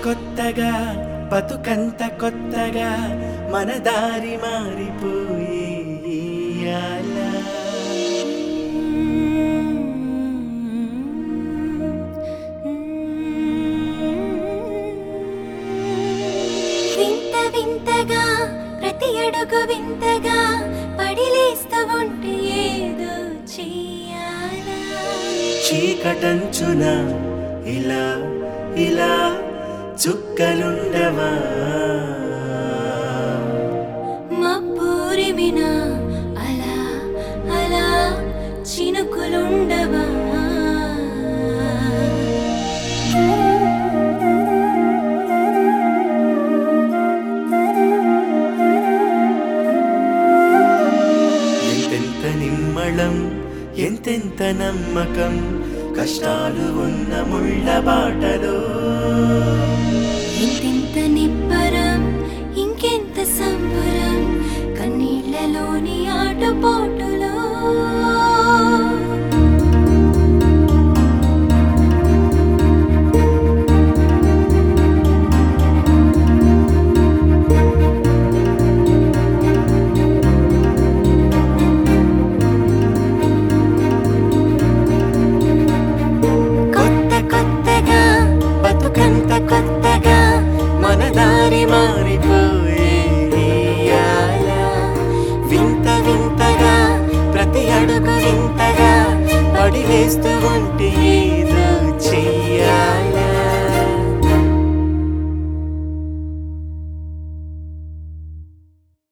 కొత్తగా బతుకంత కొత్తగా మన దారి మారిపోయి ఇయ్యాల. వింత వింతగా ప్రతి అడుగు వింతగా పడిలేస్తూ ఉంటే ఏదో చెయ్యాలా చీకటంచున ఇలా ఇలా చుక్కలుండవా మబ్బూరిమిన అలా అలా చినుకులుండవా ఎంతెంత నిమ్మళం ఎంతెంత నమ్మకం కష్టాలు ఉన్న ముళ్ళ బాటలో ఇంతింత నిబ్బరం ఇంకెంత సంబరం కన్నీళ్లలోని ఆటపోటులో కొత్త కొత్తగా బతుకంత కొత్తగా మన దారి మారిపోయే ఇయ్యాల. వింత వింతగా ప్రతి అడుగు వింతగా పడి వేస్తూ ఉంటే ఏదో